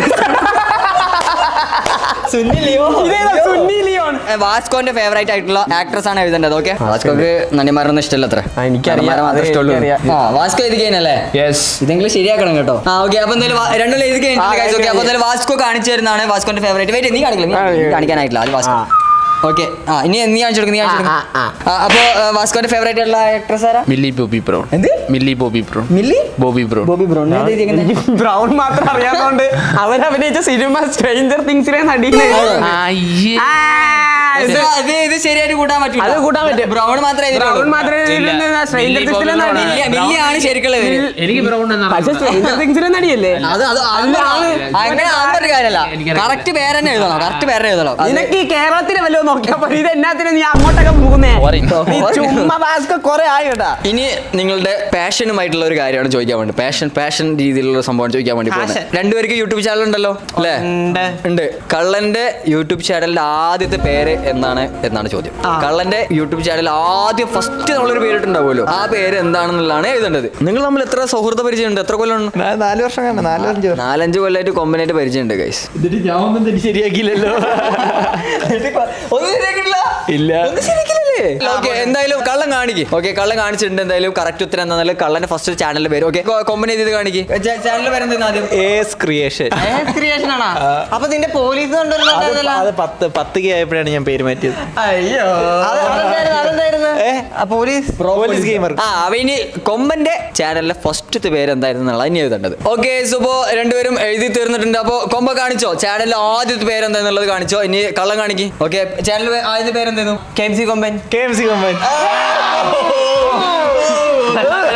സുന്നി ലിയോ ഇതേതാ സുന്നി ലിയോൺ വാസ്കോന്റെ ഫേവറേറ്റ് ആയിട്ടുള്ള ആക്ട്രസ് ആണ് എഴുതേണ്ടത് ഓക്കെ വാസ്കോക്ക് നടിമാരൊന്നും ഇഷ്ടമല്ല അത്ര ആ, എനിക്കറിയാം. നടന്മാരെ മാത്രമേ അത് ഇഷ്ടമുള്ളൂ എനിക്കറിയാം. ആ വാസ്കോ എഴുതി കഴിഞ്ഞല്ലേ യെസ് ഇതെങ്കിലും ശരിയാക്കണം കേട്ടോ ആ ഓക്കെ അപ്പൊ എന്തായാലും വാ- രണ്ടും എഴുതി ആ, കഴിഞ്ഞിട്ട് എഴുതി ഓക്കെ അപ്പൊ എന്തായാലും വാസ്കോ കാണിച്ചു തരുന്നതാണ് വാസ്കോന്റെ ഫേവറേറ്റ് വെയിറ്റ് നീ കാണിക്കില്ല ആ, നീ എഴുതി. കാണിക്കാനായിട്ടില്ല അത് വാസ്കോ ആ. ഓക്കെ ആ ഇനി നീ കാണിച്ചു കൊടുക്ക് നീ കാണിച്ചു കൊടുക്ക്. ആ, ആ, ആ, അപ്പൊ ആ, വാസ്കോന്റെ ഫേവറേറ്റ് ആയിട്ടുള്ള ആക്ട്രസ് ആരാ മില്ലി ബോബി ബ്രൗൺ എന്ത് Millie Bobby Brown Millie Bobby Brown Bobby Brown ഞാൻ എഴുതിയിരിക്കുന്നത് എനിക്ക് ബ്രൗൺ മാത്രം അറിയാത്തോണ്ട് അവർ അഭിനയിച്ച സിനിമ സ്ട്രേഞ്ചർ തിങ്സിലെ നടിയില്ലേ അയ്യേ ആ, ഇത് ഇത് ഇത് ഇത് ശരിയായിട്ട് കൂട്ടാൻ പറ്റില്ല അത് കൂട്ടാൻ പറ്റും. ബ്രൗൺ മാത്രമേ ബ്രൗൺ മാത്രമേ ഇല്ല. സ്ട്രേഞ്ചർ മില്ലി തിങ്സിലെ ബോബി നടി ബ്രൗൺ ആണ്. മില്ലിയാണ് ശരിക്കുള്ള പേര് എനിക്ക് ബ്രൗൺ പക്ഷെ സ്ട്രേഞ്ചർ തിങ്സിലെ നടിയല്ലേ അത് അത് അല്ല, ആണ്. അങ്ങനെ അതൊരു കാര്യമല്ല എനിക്കറിയാം. കറക്റ്റ് പേര് തന്നെ എഴുതണം കറക്റ്റ് പേര് തന്നെ എഴുതണം അത് നിനക്ക് ഈ കേരളത്തിലെ വല്ലതും നോക്കിയാ പോലെ ഇത് എന്നാത്തിന് നീ അങ്ങോട്ടൊക്കെ പോകുന്നേ Sorry. നീ ചുമ്മാ ബാസ്ക കൊറേ ആയി കേട്ടാ ഇനി നിങ്ങളുടെ പാഷനുമായിട്ടുള്ള ഒരു കാര്യമാണ് ചോദിക്കാൻ വേണ്ടി പാഷൻ പാഷൻ രീതിയിലുള്ള സംഭവം ചോദിക്കാൻ വേണ്ടി പോകുന്നത് രണ്ടുപേർക്ക് യൂട്യൂബ് ചാനൽ ഉണ്ടല്ലോ അല്ലേ ഉണ്ട്. ഉണ്ട് കള്ളന്റെ യൂട്യൂബ് ചാനലിന്റെ ആദ്യത്തെ പേര് എന്നാണ് എന്നാണ് ചോദ്യം കള്ളന്റെ യൂട്യൂബ് ചാനൽ ആദ്യം ഫസ്റ്റ് നമ്മളൊരു പേരിട്ടുണ്ടാവുമല്ലോ ആ പേര് എന്താണെന്നുള്ളതാണ് എഴുതേണ്ടത് നിങ്ങൾ നമ്മൾ എത്ര സൗഹൃദ പരിചയം ഉണ്ട് എത്ര കൊല്ലം ഉണ്ട് നാല് വർഷം കാണണം നാല് അഞ്ച് വർഷം നാലഞ്ച് കൊല്ലമായിട്ട് കൊമ്പനായിട്ട് പരിചയമുണ്ട് ഗൈസ് എന്നിട്ട് ഞാൻ ഒന്നും തന്നെ ശരിയാക്കിയില്ലല്ലോ ഒന്നും ശരിയാക്കിയിട്ടില്ല ഇല്ല. ഒന്നും ശരിയാക്കില്ലല്ലേ ഓക്കെ എന്തായാലും കള്ളം കാണിക്ക് ഓക്കെ കള്ളം കാണിച്ചിട്ടുണ്ട് എന്തായാലും കറക്റ്റ് ഉത്തരം എന്നാൽ കള്ളന്റെ ഫസ്റ്റ് ചാനലിന്റെ പേര് ഓക്കെ കൊമ്പനെ ചെയ്ത് കാണിക്ക് ചാനലിന്റെ പേര് എന്താ ആദ്യം ഏസ് ക്രിയേഷൻ ക്രിയേഷൻ ആണോ അപ്പൊ നിന്റെ പോലീസ് കൊണ്ടുവരുന്നുണ്ടല്ലോ അത് പത്ത് പത്ത് കെ ആയപ്പോഴാണ് ഞാൻ പേര് മാറ്റിയത് അയ്യോ അതെന്തായിരുന്നു ഏ? പോലീസ് പോലീസ് ഗെയിമർ ആ അവ ഇനി കൊമ്പന്റെ ചാനലിലെ ഫസ്റ്റത്തെ പേര് എന്തായിരുന്നു എന്നുള്ള ഇനി എഴുതേണ്ടത് ഓക്കെ സുപ്പോ രണ്ടുപേരും എഴുതി തീർന്നിട്ടുണ്ട് അപ്പൊ കൊമ്പ കാണിച്ചോ ചാനലിലെ ആദ്യത്തെ പേര് എന്താന്നുള്ളത് കാണിച്ചോ ഇനി കള്ളം കാണിക്ക് ഓക്കെ ചാനൽ ആദ്യത്തെ പേര് എന്തായിരുന്നു K M C Komban K M C Komban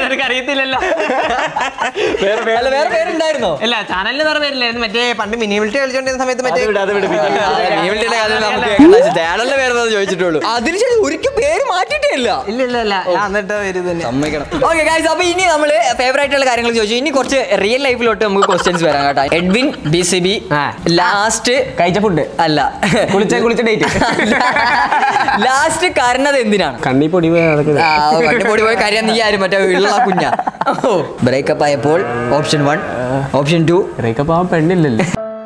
നിനക്ക് അറിയത്തില്ലല്ലോ അല്ല വേറെ പേരുണ്ടായിരുന്നോ ഇല്ല ചാനലിൽ വേറെ പേരില്ലായിരുന്നു മറ്റേ പണ്ട് മിനി മിലിറ്റി കളിച്ചോണ്ടിരുന്ന സമയത്ത് മറ്റേ ചാനലിന്റെ പേര് ചോദിച്ചിട്ടുള്ളൂ അതിനുശേഷം ഒരിക്കൽ പേര് മാറ്റിയിട്ടേ ഇല്ല ഇല്ല ഇല്ല ഇല്ല ഞാൻ എന്നിട്ട് പേര് തന്നെ സമ്മതിക്കണം ഓക്കെ ഗൈസ് അപ്പൊ ഇനി നമ്മള് ഫേവറേറ്റ് ഉള്ള കാര്യങ്ങൾ ചോദിച്ചു ഇനി കുറച്ച് റിയൽ ലൈഫിലോട്ട് നമുക്ക് ക്വസ്റ്റ്യൻസ് വരാം കേട്ടോ എഡ്വിൻ ബി സി ബി ആ. ലാസ്റ്റ് കഴിച്ച ഫുഡ് അല്ല കുളിച്ച കുളിച്ച ഡേറ്റ് ലാസ്റ്റ് കരഞ്ഞത് എന്തിനാണ് കണ്ണി പൊടി പോയി നടക്കുന്നത് ആ, കണ്ടുപൊടി പോയി കാര്യം നീ ആരും മറ്റേ ഉള്ള കുഞ്ഞ ബ്രേക്കപ്പ് ആയപ്പോൾ option one option two breakup ആവാൻ പെണ്ണില്ലല്ലോ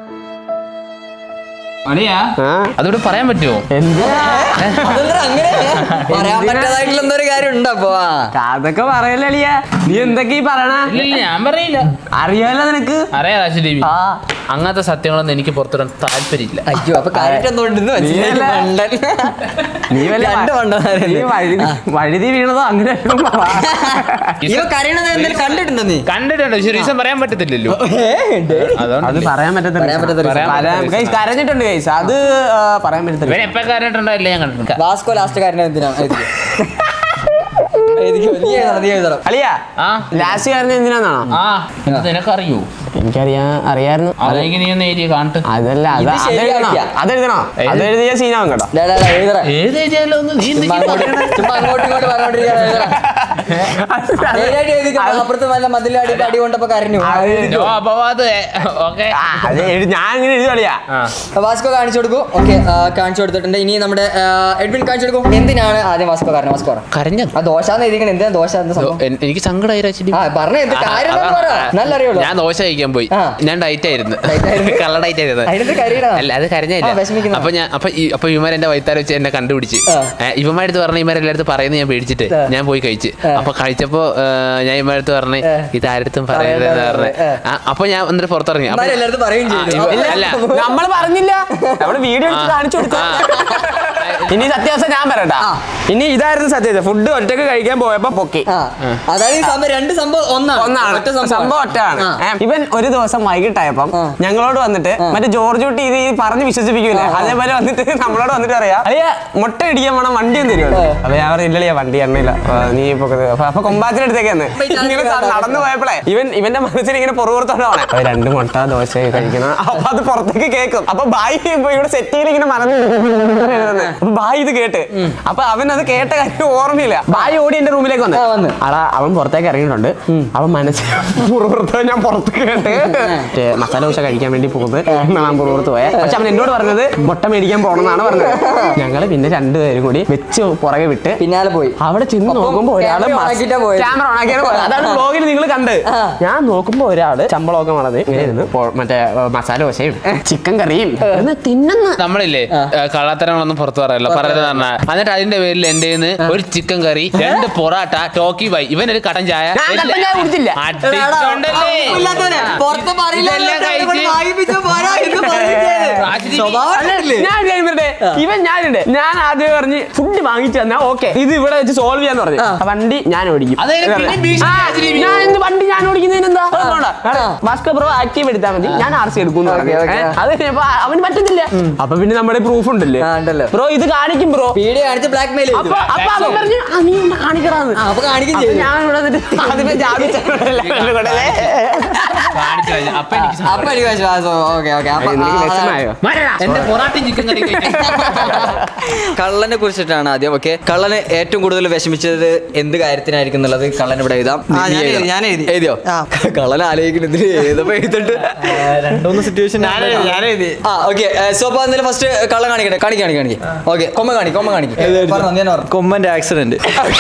അളിയാ ആ അതോട് പറയാൻ പറ്റുമോ എന്ത് അങ്ങനെ പറയാൻ പറ്റാതായിട്ടുള്ള എന്തോ ഒരു കാര്യം ഉണ്ടോ അപ്പൊ ആ. അതൊക്കെ പറയല്ലേ അളിയ നീ എന്തൊക്കെ ഈ പറയണ ഇല്ല ഇല്ല ഞാൻ പറയില്ല അറിയാലോ നിനക്ക് അറിയാ രാജദേവി ആ അങ്ങനത്തെ സത്യങ്ങളൊന്നും എനിക്ക് പുറത്തിടാൻ താല്പര്യമില്ല അയ്യോ അപ്പൊ കാര്യമായിട്ട് എന്തുകൊണ്ടെന്ന് മനസ്സിലായി നീയല്ലേ? മണ്ടൻ. നീ വല്ല രണ്ട് നീ മണ്ടന്മാരല്ലേ? വഴുതി വഴുതി വീണതോ അങ്ങനെ ഇവ കരയണത് എന്തെങ്കിലും കണ്ടിട്ടുണ്ടോ നീ കണ്ടിട്ടുണ്ട് പക്ഷെ റീസൺ പറയാൻ പറ്റത്തില്ലല്ലോ അത് അതുകൊണ്ട് പറയാൻ പറ്റത്തില്ല പറയാൻ പറ്റത്തില്ല. പറയാൻ പറയാൻ- പറ്റത്തില്ല. guys, കരഞ്ഞിട്ടുണ്ട് ഗൈസ് അത് ആ, പറയാൻ പറ്റത്തില്ല ഇവൻ എപ്പോ കണ്ടിട്ടുണ്ടോ ഞാൻ കണ്ടിട്ടുണ്ട് വാസ്കോ ലാസ്റ്റ് കാരനെ എന്തിനാണ് എഴുതിക്കോ. എഴുതിക്കോ. നീ എഴുതണം നീ എഴുതണം അളിയാ ആ ലാസ്റ്റ് കാര്യം എന്തിനാണോ ആ ഇത് നിനക്കറിയോ എനിക്കറിയാ അറിയായിരുന്നു അതെങ്കിൽ നീ ഒന്ന് എഴുതിയ കാണട്ടെ അതല്ല അത് ഇത് അതെഴുതണോ ശരിയാക്കിയാ. അതെഴുതണോ അതെഴുതിയ സീനാവും കേട്ടോ ഡാ, ഡാ, ഡാ, എഴുതടാ. ഏത് എഴുതിയാലോ ഒന്ന് നീ ചുമ്മാ എന്തൊക്കെയാ അങ്ങോട്ട് പറയണേ? ചുമ്മാ അങ്ങോട്ടും ഇങ്ങോട്ടും പറഞ്ഞോണ്ടിരിക്കാതെ എഴുതടാ. നേരായിട്ട് എഴുതിക്കോ. അപ്പുറത്ത് വല്ല മതിലടി അടി കൊണ്ടപ്പോ കരഞ്ഞു നോ അപവാദം ഓക്കെ ആ, അത് എഴുതി ഞാൻ ഇങ്ങനെ എഴുതി കളിയാ ആ വാസ്കോ കാണിച്ചു കൊടുക്കൂ ഓക്കെ കാണിച്ചു കൊടുത്തിട്ടുണ്ട് ഇനി നമ്മുടെ ആ, എഡ്വിൻ കാണിച്ചു കൊടുക്കും എന്തിനാണ് ആദ്യം വാസ്കോ കാരണം വാസ്കോ പറ കരഞ്ഞ ആ ദോശന്ന് എഴുതിക്കണം എന്തിനാ ദോശ എന്താ സംഭവം എനിക്ക് സങ്കടമായി രാജി ആ പറഞ്ഞ എന്ത് കാര്യം എന്താന്ന് പറ നല്ല അറിയുള്ളൂ ഞാൻ ദോശ കഴിക്കാൻ പോയി ആ. ഞാൻ ഡയറ്റ് ആയിരുന്നു Diet ആയിരുന്നു? കള്ള ഡയറ്റ് ആയിരുന്നു അതിനകത്ത് കരയടാ. അല്ല അത് കരഞ്ഞില്ല ആ, വിഷമിക്കുന്ന. അപ്പൊ ഞാൻ അപ്പൊ ഈ- അപ്പൊ ഇവന്മാർ എന്റെ വൈത്താരം വെച്ച് എന്നെ കണ്ടുപിടിച്ച് ആ. ഇവന്മാരടുത്ത് പറഞ്ഞ ഇവരെല്ലായിടത്തും പറയുന്നത് ഞാൻ പേടിച്ചിട്ട് ആ. ഞാൻ പോയി കഴിച്ച് ആ. അപ്പൊ കഴിച്ചപ്പോ ആ, ഞാൻ ഇവന്മാരടുത്ത് പറഞ്ഞ് ആ. ഇത് ആരടുത്തും പറയരുതെന്ന് പറയരുത്, പറഞ്ഞ് ആ. ആ, അപ്പൊ ഞാൻ എന്നിട്ട് പുറത്തിറങ്ങി അപ്പൊ- ഇവന്മാര് എല്ലായിടത്തും പറയുകയും ആ, ചെയ്തു. ഇവ- ഇല്ല. അല്ല നമ്മള് പറഞ്ഞില്ല നമ്മള് വീഡിയോ എടുത്ത് കാണിച്ചു കൊടുത്തു ആ. ഇനി സത്യാവസ്ഥ ഞാൻ പറയട്ടാ ആ. ഇനി ഇതായിരുന്നു സത്യത ഫുഡ് ഒറ്റക്ക് കഴിക്കാൻ പോയപ്പോ പൊക്കി ആ അതായത് ഈ സംഭവം രണ്ട് സംഭവം ഒന്നാണ് ഒന്നാണ് ഒറ്റ സംഭവം ഒറ്റാണ് ആ. ഏ, ഇവൻ ഒരു ദിവസം വൈകിട്ടായപ്പം ആ. ഞങ്ങളോട് വന്നിട്ട് മറ്റേ ജോർജ് കുട്ടി ഇത് ഈ പറഞ്ഞ് വിശ്വസിപ്പിക്കൂലേ അതേപോലെ വന്നിട്ട് നമ്മളോട് വന്നിട്ട് പറയാ അയ്യ മുട്ട ഇടിക്കാൻ വേണം വണ്ടിയും തരുമോ അപ്പൊ ഞാൻ പറഞ്ഞു ഇല്ലളിയാ വണ്ടി എണ്ണയില്ല അപ്പൊ നീ ഇപ്പൊ അപ്പൊ- അപ്പൊ കൊമ്പാത്തിന്റെ അടുത്തേക്ക് വന്ന് അപ്പൊ ഈ ചാനൽ ഇങ്ങനെ കാണാൻ നടന്നു പോയപ്പോഴേ ഇവൻ ഇവന്റെ മനസ്സിൽ ഇങ്ങനെ പുറകുറത്തോടെ പോണേ അപ്പൊ രണ്ട് മുട്ട ദോശ കഴിക്കണം അപ്പൊ അത് പുറത്തേക്ക് കേൾക്കും അപ്പൊ ബായി ഇപ്പൊ ഇവിടെ സെറ്റിയിൽ ഇങ്ങനെ മറന്നു അപ്പൊ ബായി ഇത് കേട്ട് അപ്പൊ അവൻ അത് കേട്ട കാര്യം ഓർമ്മയില്ല ബായി ഓടി എന്റെ റൂമിലേക്ക് വന്ന് ആ, വന്ന്. അടാ അവൻ പുറത്തേക്ക് ഇറങ്ങിയിട്ടുണ്ട് അവൻ മനസ്സിൽ പുറത്ത് ഞാൻ പുറത്ത് കേട്ട് മറ്റേ മസാല ദോശ കഴിക്കാൻ വേണ്ടി പോകുന്നത് ഞാൻ പുറത്ത് പോയെ പക്ഷെ അവൻ എന്നോട് പറഞ്ഞത് മുട്ട മേടിക്കാൻ പോണെന്നാണ് പറഞ്ഞത് ഞങ്ങള് പിന്നെ രണ്ടുപേരും കൂടി വെച്ച് പുറകെ വിട്ട് പിന്നാലെ പോയി അവിടെ ചെന്ന് ഒപ്പം നോക്കുമ്പോ ഒരാള് camera on ആക്കിയിട്ടാ പോയത്. ക്യാമറ ഓൺ ആക്കിയാണ് പോയത് അതാണ് ബ്ലോഗിൽ നിങ്ങൾ കണ്ട് ആ. ഞാൻ നോക്കുമ്പോ ഒരാള് ശമ്പളമൊക്കെ വളർന്ന് ഇങ്ങനെ ഇരുന്ന് പോ- മറ്റേ ഏ, മസാല ദോശയും ചിക്കൻ കറിയും ഇരുന്ന് തിന്നുന്ന നമ്മളില്ലേ ഏ, കള്ളത്തരങ്ങളൊന്നും പുറത്തു പറയല്ല പറയുന്നത് പറഞ്ഞാൽ എന്നിട്ട് അതിന്റെ പേരിൽ എന്റെ ഒരു ചിക്കൻ കറി രണ്ട് പൊറാട്ട ടോക്കി ബൈ ഇവൻ ഒരു കട്ടൻ ചായ ഞാൻ കട്ടൻ ചായ കുടിച്ചില്ല. അടിച്ചോണ്ടല്ലേ ഉപ്പില്ലാത്തവനെ, പുറത്ത് പറയില്ല ഇതെല്ലാം എന്നിട്ട് കഴിച്ച് ഇവിടെ വാങ്ങിപ്പിച്ച് പോരാ എന്ന് പറഞ്ഞിട്ട്. രാജദീപി, സ്വഭാവം കണ്ടില്ലേ? ഞാൻ കഴിയുമ്പോഴേ ഇവൻ ഞാനുണ്ട് ഞാൻ ആദ്യം പറഞ്ഞ് ഫുഡ് വാങ്ങിച്ചു തന്നാ ഓക്കെ ഇത് ഇവിടെ വെച്ച് സോൾവ് ചെയ്യാന്ന് പറഞ്ഞു ആ. ആ വണ്ടി ഞാൻ ഓടിക്കും അത് പിന്നെ ഭീഷണി ആ, രാജദീപി. ഞാൻ എന്ത് വണ്ടി ഞാൻ ഓടിക്കുന്നതിന് എന്താ ആ. മാസ്കോ ബ്രോ ആക്റ്റീവ് എടുത്താൽ മതി ഞാൻ ആർ സി എടുക്കും ഓക്കേ, ഓക്കേ. അത് കഴിഞ്ഞപ്പോ അവന് പറ്റുന്നില്ല അപ്പൊ പിന്നെ നമ്മുടെ പ്രൂഫ് ഉണ്ടല്ലേ ആ, ഉണ്ടല്ലോ. ബ്രോ ഇത് കാണിക്കും ബ്രോ വീഡിയോ കാണിച്ച് ബ്ലാക്ക് മെയിൽ അപ്പൊ അപ്പൊ അവൻ പറഞ്ഞു ആ നീ ഒന്ന് കാണിക്കറാന്ന് അപ്പൊ കാണിക്കും അപ്പൊ ചെയ്തു ഞാൻ ഇവിടെ വന്നിട്ട് ആദ്യമേ ജാതി കൊണ്ടല്ലേ കാണിച്ചു കഴിഞ്ഞു. അപ്പൊ എനിക്ക് സങ്കടം. അപ്പൊ എനിക്ക് വിശ്വാസം ഓക്കെ ഓക്കെ അപ്പൊ നിനക്ക് ആ, വിഷമായോ മരടാ, എന്റെ പൊറാട്ടയും ചിക്കൻ കറി കള്ളനെ കുറിച്ചിട്ടാണ് ആദ്യം ഓക്കെ കള്ളന് ഏറ്റവും കൂടുതൽ വിഷമിച്ചത് എന്ത് കാര്യത്തിനായിരിക്കും എന്നുള്ളത് കള്ളൻ ഇവിടെ എഴുതാം ആ, നീ ഞാൻ എഴുതാം. എഴുതി, ഞാൻ എഴുതി. എഴുതിയോ ആ. കള്ളൻ ആലോചിക്കുന്നത് ഏതപ്പോ എഴുതിട്ട് രണ്ടുമൂന്ന് സിറ്റുവേഷൻ ഞാനെഴുതി ആ ഓക്കെ സോ അപ്പൊ എന്തായാലും ഫസ്റ്റ് കള്ളൻ കാണിക്കട്ടെ കാണിക്ക കാണിക്ക കാണിക്ക ഓക്കെ കൊമ്മ കാണി കൊമ്മ കാണിക്ക പറഞ്ഞോ ഞാൻ പറഞ്ഞു കൊമ്മന്റെ ആക്സിഡന്റ്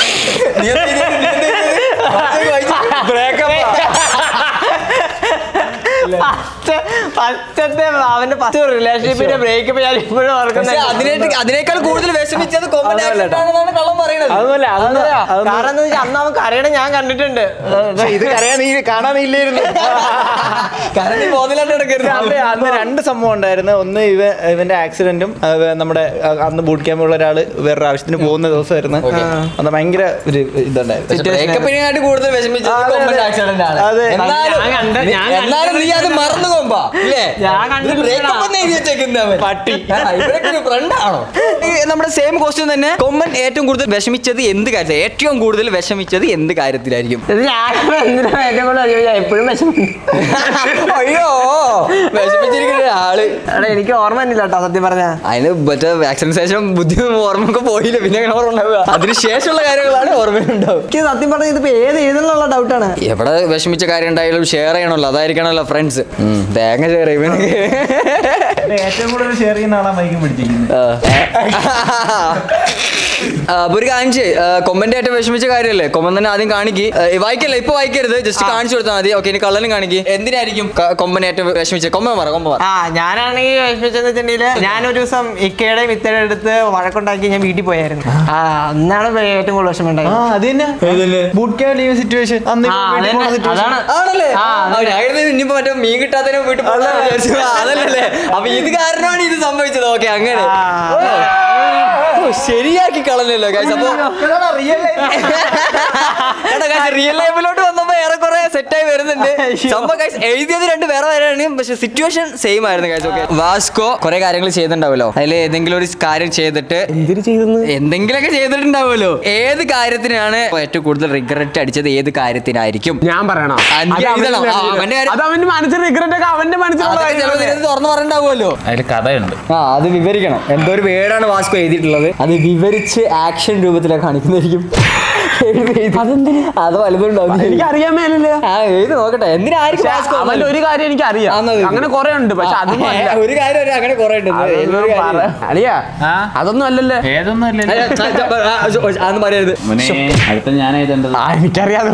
ഫസ്റ്റത്തെ അവന്റെ ഫസ്റ്റ് റിലേഷൻഷിപ്പിന്റെ ബ്രേക്കപ്പ് ഞാൻ ഇപ്പോഴും പക്ഷെ ഓർക്കുന്നത് അതിനേറ്റ് അതിനേക്കാൾ കൂടുതൽ വിഷമിച്ചത് കൊമ്മന്റെ accident ആണെന്നാണ് കള്ളൻ പറയുന്നത് അതൊന്നുമല്ല അതൊന്നുമല്ല കാരണം എന്താ വെച്ചാൽ അന്ന് അവൻ കരയണ ഞാൻ കണ്ടിട്ടുണ്ട് പക്ഷെ ഇത് കരയാൻ നീ കാണാൻ ഇല്ലായിരുന്നു കാരണം നീ ബോധമില്ലാണ്ട് കിടക്കരുത് അന്ന് അന്ന് രണ്ട് സംഭവം ഉണ്ടായിരുന്നു ഒന്ന് ഇവ ഇവന്റെ ആക്സിഡന്റും നമ്മുടെ അഹ് അന്ന് ബൂട്ട് ക്യാമ്പുള്ള ഒരാള് വേറൊരു ആവശ്യത്തിന് പോകുന്ന ദിവസമായിരുന്നു അന്ന് ഭയങ്കര ഒരു ഇതുണ്ടായിരുന്നു ബ്രേക്കപ്പിനെക്കാട്ടി കൂടുതൽ വിഷമിച്ചത് അതെ, കൊമ്പന്റെ അതെ. ആക്സിഡന്റ് ആണ് അതെ. എന്നാലും ഞാൻ കണ്ട- ഞാൻ എന്നാലും നീ അത് മറന്നു കൊമ്പാ ഇല്ലേ ഞാൻ കണ്ടിട്ടില്ല. ബ്രേക്കപ്പ് എന്ന് എഴുതി വെച്ചേക്കുന്ന അവൻ പട്ടി ഇവരൊക്കെ ഒരു ഫ്രണ്ട് ആണോ ഈ നമ്മുടെ സെയിം ക്വസ്റ്റ്യൻ തന്നെ കൊമ്മൻ ഏറ്റവും കൂടുതൽ വിഷമിച്ചത് എന്ത് കാര്യത്തിൽ ഏറ്റവും കൂടുതൽ വിഷമിച്ചത് എന്ത് കാര്യത്തിലായിരിക്കും ഇത് ഞാൻ എന്തിനാ ഏറ്റവും കൂടുതൽ അറിയാം എപ്പോഴും വിഷമം അയ്യോ വിഷമിച്ചിരിക്കുന്ന ആള് എടാ എനിക്ക് ഓർമ്മ തന്നില്ല കേട്ടോ സത്യം പറഞ്ഞ അതിന് മറ്റേ വാക്സിന് ശേഷം ബുദ്ധി ഓർമ്മയൊക്കെ പോയില്ല പിന്നെ എങ്ങനെ ഓർമ്മ ഉണ്ടാവുക അതിനുശേഷമുള്ള കാര്യങ്ങളാണ് ഓർമ്മയുണ്ടാവുക എനിക്ക് സത്യം പറഞ്ഞ ഇതിപ്പോ ഏത് ഏതെന്നുള്ള ഡൗട്ടാണ് എവിടെ വിഷമിച്ച കാര്യം ഉണ്ടായാലും ഷെയർ ചെയ്യണമല്ലോ അതായിരിക്കണല്ലോ ഫ്രണ്ട്സ് തേങ്ങ ഷെയർ ചെയ്യും ഏറ്റവും കൂടുതൽ ഷെയർ ചെയ്യുന്ന ആളാ മൈക്കും പിടിച്ചിരിക്കുന്നത് അപ്പൊ ഒരു കാര്യം ചെയ്യ് കൊമ്പന്റെ ഏറ്റവും വിഷമിച്ച കാര്യമല്ലേ കൊമ്പൻ തന്നെ ആദ്യം കാണിക്ക് ആ, വായിക്കല്ല ഇപ്പൊ വായിക്കരുത് ജസ്റ്റ് കാണിച്ചു കൊടുത്താൽ മതി ഓക്കെ ഇനി കള്ളനും കാണിക്ക് എന്തിനായിരിക്കും ക- കൊമ്പൻ ഏറ്റവും വിഷമിച്ച കൊമ്പൻ പറ കൊമ്പൻ പറ ആ ഞാനാണെങ്കിൽ വിഷമിച്ചെന്ന് വെച്ചിട്ടുണ്ടെങ്കിൽ ഞാനൊരു ദിവസം ഇക്കയുടെ മിത്തയുടെ അടുത്ത് വഴക്കുണ്ടാക്കി ഞാൻ വീട്ടിൽ പോയായിരുന്നു ആ അന്നാണ് ഏറ്റവും കൂടുതൽ വിഷമം ആ ഉണ്ടായത് അത് തന്നെ ബൂട്ട് ക്യാമ്പ് ലീവ് സിറ്റുവേഷൻ അന്ന് ആ, വീട്ടിൽ അതന്നെ. പോകുന്ന situation. അതാണ്. ആണല്ലേ ആ, ആ, ഞാൻ കരുതി ഇനിയിപ്പോ മറ്റേ മീൻ കിട്ടാത്തതിനെ വീട്ടിൽ പോകാൻ വിചാരിച്ചു. ആ, അതല്ലല്ലേ അപ്പൊ ഇത് കാരണമാണ് ഇത് സംഭവിച്ചത് ഓക്കെ അങ്ങനെ ഓ, ശരിയാക്കി കളഞ്ഞല്ലോ guys. അപ്പൊ ഇതാണ് real life. റിയൽ ലൈഫിലോട്ട് വന്നപ്പോ ഏറെക്കുറെ സെറ്റ് ആയി വരുന്നുണ്ട് സംഭവം guys, എഴുതിയത് രണ്ട് വേറെ വേറെയാണ് പക്ഷെ സിറ്റുവേഷൻ സെയിം ആയിരുന്നു guys. Okay. വാസ്കോ കുറെ കാര്യങ്ങൾ ചെയ്തിട്ടുണ്ടാവല്ലോ അതിൽ ഏതെങ്കിലും ഒരു കാര്യം ചെയ്തിട്ട് എന്തിനു ചെയ്തെന്ന് എന്തെങ്കിലുമൊക്കെ ചെയ്തിട്ടുണ്ടാവുമല്ലോ ഏത് കാര്യത്തിനാണ് ഏറ്റവും കൂടുതൽ റിഗ്രറ്റ് അടിച്ചത് ഏത് കാര്യത്തിനായിരിക്കും ഞാൻ പറയണോ ആ, നീ അത് അവന്റെ എഴുതണം. ആ, മനസ്സിൽ- അവന്റെ കാര്യം- അത് അവന്റെ മനസ്സിൽ റിഗ്രറ്റ് ഒക്കെ അവന്റെ മനസ്സിലുള്ള അതൊക്കെ ചിലപ്പോൾ കാര്യങ്ങളല്ലേ? ഇതിനകത്ത് തുറന്നു പറഞ്ഞിട്ടുണ്ടാവുമല്ലോ അതിൽ കഥയുണ്ട് ആ അത് വിവരിക്കണം എന്തോ ഒരു വേർഡാണ് വാസ്കോ എഴുതിയിട്ടുള്ളത് അത് വിവരിച്ച് ആക്ഷൻ രൂപത്തിലാണ് കാണിക്കുന്നതായിരിക്കും അത് വലുതുണ്ടാവും എനിക്ക് അറിയാൻ മേലല്ലേ ആ എഴുതി നോക്കട്ടെ എന്തിനായിരിക്കും പക്ഷെ വാസ്കോ അവന്റെ ഒരു കാര്യം എനിക്ക് അറിയാം ആന്നത് ഇത്. അങ്ങനെ കുറെ ഉണ്ട് പക്ഷെ അതൊന്നും അല്ല ഒരു കാര്യം ഒരു അങ്ങനെ കുറെ ഉണ്ട് അതൊന്നും ഏതൊരു കാര്യം? പറ- അളിയാ ആ? അതൊന്നും അല്ലല്ലേ ഏതൊന്നും അല്ല, അല്ലല്ലോ ച- ച- ആ, ചോ- അതൊന്നും പറയരുത് മോനെ, അടുത്ത ഞാൻ എഴുതേണ്ടത് ആ എനിക്കറിയാതെ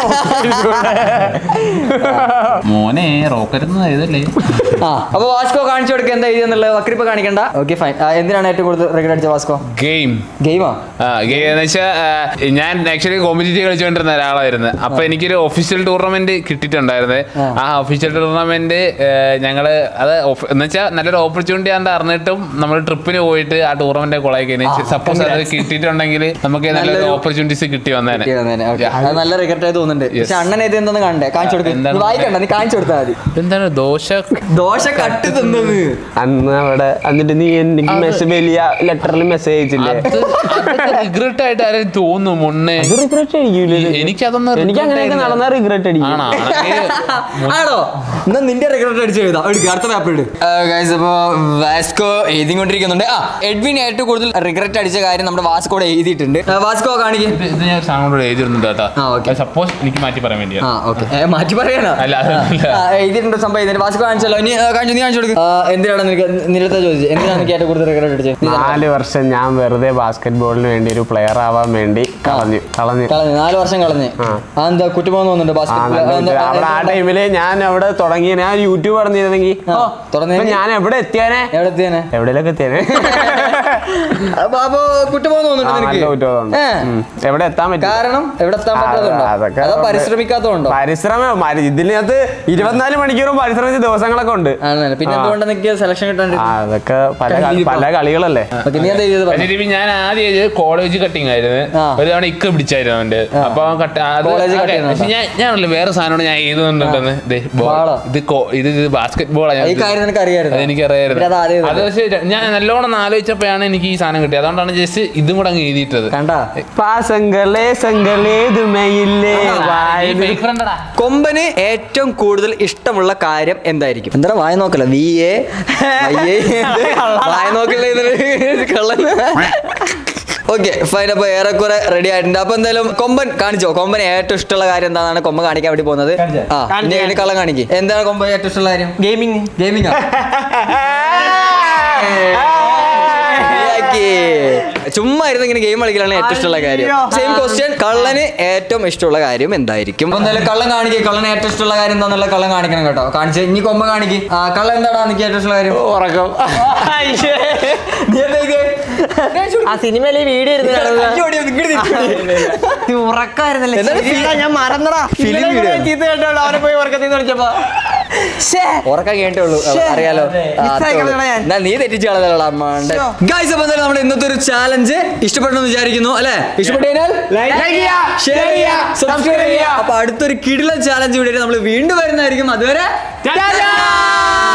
മോനെ റോക്കറ്റ് എഴുതല്ലേ ആ അപ്പൊ വാസ്കോ കാണിച്ചു കൊടുക്കുക എന്താ എഴുതിയെന്നുള്ളത് വക്രിപ്പ് കാണിക്കണ്ട ഓക്കെ ഫൈൻ എന്തിനാണ് ഏറ്റവും കൂടുതൽ റിഗ്രറ്റ് അടിച്ച വാസ്കോ ഗെയിം ഗെയിമാ ഗെയിം എന്ന് വെച്ചാൽ ഞാൻ ആക്ച്വലി കോമ്പറ്റീറ്റീവ് കളിച്ചുകൊണ്ടിരുന്ന ഒരാളായിരുന്നു അപ്പൊ എനിക്കൊരു ഒഫീഷ്യൽ ടൂർണമെന്റ് കിട്ടിയിട്ടുണ്ടായിരുന്നു ആ ഒഫീഷ്യൽ ടൂർണമെന്റ് ഞങ്ങള് അത് ഒഫ്- എന്ന് വെച്ചാൽ നല്ലൊരു ഓപ്പർച്യൂണിറ്റി ആണെന്ന് അറിഞ്ഞിട്ടും നമ്മൾ ട്രിപ്പിന് പോയിട്ട് ആ ടൂർണമെന്റ് കൊളാക്കി സപ്പോസ് അത് കിട്ടിയിട്ടുണ്ടെങ്കിൽ നമുക്ക് നല്ലൊരു നല്ലൊരു- ഓപ്പർച്യൂണിറ്റീസ് കിട്ടി വന്നേനെ അത് നല്ല റിഗ്രറ്റ് ആയി തോന്നുന്നുണ്ട് പക്ഷെ അണ്ണൻ ഇത് എന്തെന്ന് കണ്ടേ കാണിച്ചു കൊടുക്കുക എന്താണ്? നീ വായിക്കണ്ട നീ കാണിച്ചു കൊടുത്താൽ മതി എന്താണ് ദോശ ദോശ കട്ട് തിന്നത് അന്ന് അവിടെ എന്നിട്ട് നീ എനിക്ക് മെസ്സേജ് വലിയ ലെറ്ററിൽ മെസ്സേജ് അയച്ചില്ലേ റിഗ്രറ്റ് ആയിട്ട് ആരും തോന്നും മുന്നേ അത് റിഗ്രറ്റ് അടിക്കൂലേ എനിക്കതൊന്നും എനിക്ക് regret അങ്ങനെയൊക്കെ ആയില്ല. നടന്ന റിഗ്രറ്റ് അടിക്കും ആണോ ആണെങ്കിൽ ആണോ എന്നാ നിന്റെ റിഗ്രറ്റ് അടിച്ച് എഴുതാം എടുക്കുക അടുത്ത പേപ്പർ ഇട് ഗൈസ് അപ്പോ വാസ്കോ എഴുതിക്കൊണ്ടിരിക്കുന്നുണ്ട് ആ എഡ്വിൻ ഏറ്റവും കൂടുതൽ റിഗ്രറ്റ് അടിച്ച കാര്യം നമ്മുടെ വാസ്കോടെ എഴുതിയിട്ടുണ്ട് ആ, വാസ്കോ കാണിക്കും ഇത് ഇത് ഞാൻ സാറിനോട് എഴുതിയിട്ടുണ്ട് കേട്ടോ ആ, okay. സപ്പോസ് എനിക്ക് മാറ്റി പറയാൻ വേണ്ടിയാ ആ ഓക്കെ മാറ്റി പറയാനോ അല്ല, അതല്ല. ആ, എഴുതിയിട്ടുണ്ട് സംഭവം എഴുതിയിട്ടുണ്ട് വാസ്കോ കാണിച്ചല്ലോ ഇനി ആ, കാണിച്ചു നീ കാണിച്ചു കൊടുക്കും എന്തിനാണ് നിനക്ക് നിരത്തെ ചോദിച്ചത് എന്തിനാണ് നിനക്ക് ഏറ്റവും കൂടുതൽ റിഗ്രറ്റ് അടിച്ചത് നീ തന്നെ നാല് വർഷം ഞാൻ വെറുതെ ബാസ്കറ്റ് ബോളിന് വേണ്ടി ഒരു പ്ലെയർ ആവാൻ വേണ്ടി കളഞ്ഞു കളഞ്ഞു കളഞ്ഞു നാല് വർഷം കളഞ്ഞ് ആ. ആ എന്താ കുറ്റുപോകുന്ന തോന്നുന്നുണ്ട് ആ, ബാസ്കറ്റ് നല്ല ഇത്. അവിടെ ആ ടൈമില് ഞാൻ അവിടെ തുടങ്ങി ഞാൻ യൂട്യൂബ് പറഞ്ഞിരുന്നെങ്കിൽ ആ, തുറന്നെങ്കിൽ? ഞാൻ എവിടെ എത്തിയാനെ എവിടെ എത്തിയേനെ എവിടെയൊക്കെ എത്തിയാനെ അപ്പൊ അപ്പൊ കുറ്റുപോകുന്ന ആ, തോന്നുന്നുണ്ട് നല്ല നിനക്ക് കുറ്റബോധമുണ്ട്. ഏ. ഉം. എവിടെ എത്താൻ പറ്റും കാരണം എവിടെ എത്താൻ പറ്റാത്തതുണ്ടോ അതൊക്കെ അതോ ഉണ്ട്. പരിശ്രമിക്കാത്തതുണ്ടോ പരിശ്രമം മരി- ഇതിനകത്ത് ഇരുപത്തിനാല് മണിക്കൂറും പരിശ്രമിച്ച ദിവസങ്ങളൊക്കെ ഉണ്ട് ആണ് പിന്നെ ആ. എന്തുകൊണ്ട് നിനക്ക് സെലക്ഷൻ കിട്ടാണ്ട് ആ, അതൊക്കെ പല കളി- പല കളികളല്ലേ ഓക്കെ നീ എന്താ ചെയ്തത് പറ. ശരി ഞാൻ ആദ്യം ചെയ്തത് കോളേജ് കട്ടിങ് ആയിരുന്നു ആ. ഒരു തവണ ഇക്ക പിടിച്ചായിരുന്നു അവന്റെ അപ്പൊ അവൻ കട്ട് അത് College ആ, cut ചെയ്യുന്നുണ്ടോ? പക്ഷെ ഞാൻ ഞാനല്ല വേറെ സാധനമാണ് ഞാൻ എഴുതുന്നുണ്ടെന്ന് ദേ, ball. Ball. ഇത് കോ- ഇത് ബാസ്കറ്റ് ബോളാണ് ഈ കാര്യം നിനക്ക് അറിയായിരുന്നു അതെനിക്ക് അറിയായിരുന്നു പിന്നെ അത് ആദ്യം അത് പക്ഷേ ഞാൻ നല്ലോണം ആലോചിച്ചപ്പോഴാണ് എനിക്ക് ഈ സാധനം കിട്ടിയത് അതുകൊണ്ടാണ് ജസ്റ്റ് ഇതും കൂടെ അങ്ങ് എഴുതിയിട്ടത് കണ്ടാ പാസങ്ങളെ സങ്കലേതുമയില്ലേ വായന കൊമ്പന് ഏറ്റവും കൂടുതൽ ഇഷ്ടമുള്ള കാര്യം എന്തായിരിക്കും എന്താ വായ നോക്കല്ല വി എ വായ നോക്കല്ല ഇതൊരു കള്ളൻ ഓക്കെ ഫൈൻ അപ്പൊ ഏറെക്കുറെ റെഡി ആയിട്ടുണ്ട് അപ്പൊ എന്തായാലും കൊമ്പൻ കാണിച്ചോ കൊമ്പൻ ഏറ്റവും ഇഷ്ടമുള്ള കാര്യം എന്താണെന്നാണ് കൊമ്പൻ കാണിക്കാൻ വേണ്ടി പോകുന്നത് കാണിച്ചോ? ആ ഇനി ഇനി കള്ളം കാണിക്ക് എന്താണ് കൊമ്പൻ ഏറ്റവും ഇഷ്ടമുള്ള കാര്യം ഗെയിമിങ് ഗെയിമിംഗ് ചുമ്മാ ഇരുന്ന് ഇങ്ങനെ ഗെയിം കളിക്കലാണ് ഏറ്റവും ഇഷ്ടമുള്ള കാര്യം സെയിം ക്വസ്റ്റ്യൻ കള്ളന് ഏറ്റവും ഇഷ്ടമുള്ള കാര്യം എന്തായിരിക്കും അപ്പൊ എന്തായാലും കള്ളൻ കാണിക്കുക കള്ളന് ഏറ്റവും ഇഷ്ടമുള്ള കാര്യം എന്താന്നുള്ള കള്ളൻ കാണിക്കണം കേട്ടോ കാണിച്ച് ഇനി കൊമ്പ കാണിക്ക് ആ കള്ളൻ എന്താടാ നിനക്ക് ഏറ്റവും ഇഷ്ടമുള്ള കാര്യം ഉറക്കം നീ എന്താ ഇത്? ആ സിനിമയിലെ വീഡിയോ ഇരുന്ന് കാണുക അയ്യോ, ഓടി വന്ന് ഇങ്ങട് തിരിച്ച് ഓടി. ഉറക്കായിരുന്നല്ലേ എന്താണ് ശരിയെടാ, ഞാൻ മറന്നടാ Film ഇന്നലെ video? കൂടെ ചീത്ത കേട്ടോളൂ അവനെ പോയി ഉറക്കത്തിൽ നിന്ന് വിളിച്ചപ്പോ ശ്ശേ. ഉറക്കം കേട്ടേ ഉള്ളൂ ശ്ശേ. അറിയാലോ അതെ. ആ, Miss ആയി അത്രേ ഉള്ളൂ. കളഞ്ഞടാ ഞാൻ. എന്നാ നീ തെറ്റിച്ച് കളഞ്ഞാലോ അമ്മാണ്ട് ശ്ശോ. ഗൈസ് അപ്പൊ എന്തായാലും നമ്മുടെ ഇന്നത്തെ ഒരു ചാലഞ്ച് ഇഷ്ടപ്പെട്ടെന്ന് വിചാരിക്കുന്നു അല്ലെ ഇഷ്ടപ്പെട്ടു കഴിഞ്ഞാൽ ഷെയർ ചെയ്യുക സബ്സ്ക്രൈബ് ചെയ്യുക അപ്പൊ അടുത്തൊരു കിടിലൻ ചാലഞ്ച് വീഡിയോ നമ്മൾ വീണ്ടും വരുന്നതായിരിക്കും അതുവരെ ടാറ്റാ.